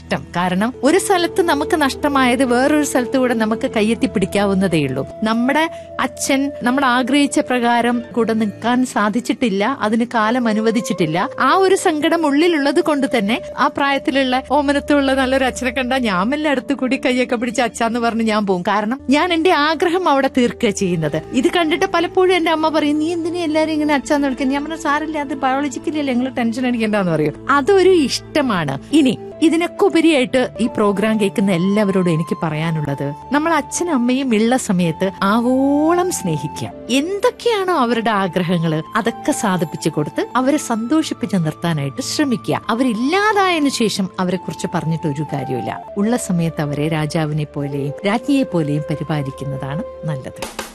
നഷ്ടം കാരണം ഒരു സ്ഥലത്ത് നമുക്ക് നഷ്ടമായത് വേറൊരു സ്ഥലത്ത് കൂടെ നമുക്ക് കയ്യെത്തി പിടിക്കാവുന്നതേ ഉള്ളൂ നമ്മുടെ അച്ഛൻ നമ്മൾ ആഗ്രഹിച്ച പ്രകാരം കൂടെ നിൽക്കാൻ സാധിച്ചിട്ടില്ല അതിന് കാലം അനുവദിച്ചിട്ടില്ല ആ ഒരു സങ്കടം ഉള്ളിലുള്ളത് കൊണ്ട് തന്നെ ആ പ്രായത്തിലുള്ള ഓമനത്തുള്ള നല്ലൊരു അച്ഛനെ കണ്ടാൽ ഞാൻ മെല്ലെ അടുത്ത് കൂടി കൈയൊക്കെ പിടിച്ച് അച്ഛന്ന് പറഞ്ഞ് ഞാൻ പോകും കാരണം ഞാൻ എന്റെ ആഗ്രഹം അവിടെ തീർക്കുക ചെയ്യുന്നത് ഇത് കണ്ടിട്ട് പലപ്പോഴും എന്റെ അമ്മ പറയും നീ എന്തിനാ എല്ലാരും ഇങ്ങനെ അച്ഛന്ന് വിളിക്കുന്നത് ഞാൻ പറഞ്ഞ സാറില്ല അത് ബയോളജിക്കലി അല്ലേ നിങ്ങൾ ടെൻഷൻ അടിക്കണ്ടെന്ന് പറയും അതൊരു ഇഷ്ടമാണ് ഇനി ഇതിനൊക്കെ ഉപരിയായിട്ട് ഈ പ്രോഗ്രാം കേൾക്കുന്ന എല്ലാവരോടും എനിക്ക് പറയാനുള്ളത് നമ്മൾ അച്ഛനും അമ്മയും ഉള്ള സമയത്ത് ആവോളം സ്നേഹിക്കുക എന്തൊക്കെയാണോ അവരുടെ ആഗ്രഹങ്ങൾ അതൊക്കെ സാധിപ്പിച്ചു കൊടുത്ത് അവരെ സന്തോഷിപ്പിച്ച് നിർത്താനായിട്ട് ശ്രമിക്കുക അവരില്ലാതായതിനു ശേഷം അവരെ കുറിച്ച് പറഞ്ഞിട്ട് ഒരു കാര്യമില്ല ഉള്ള സമയത്ത് അവരെ രാജാവിനെ പോലെയും രാജ്ഞിയെ പോലെയും പരിപാലിക്കുന്നതാണ് നല്ലത്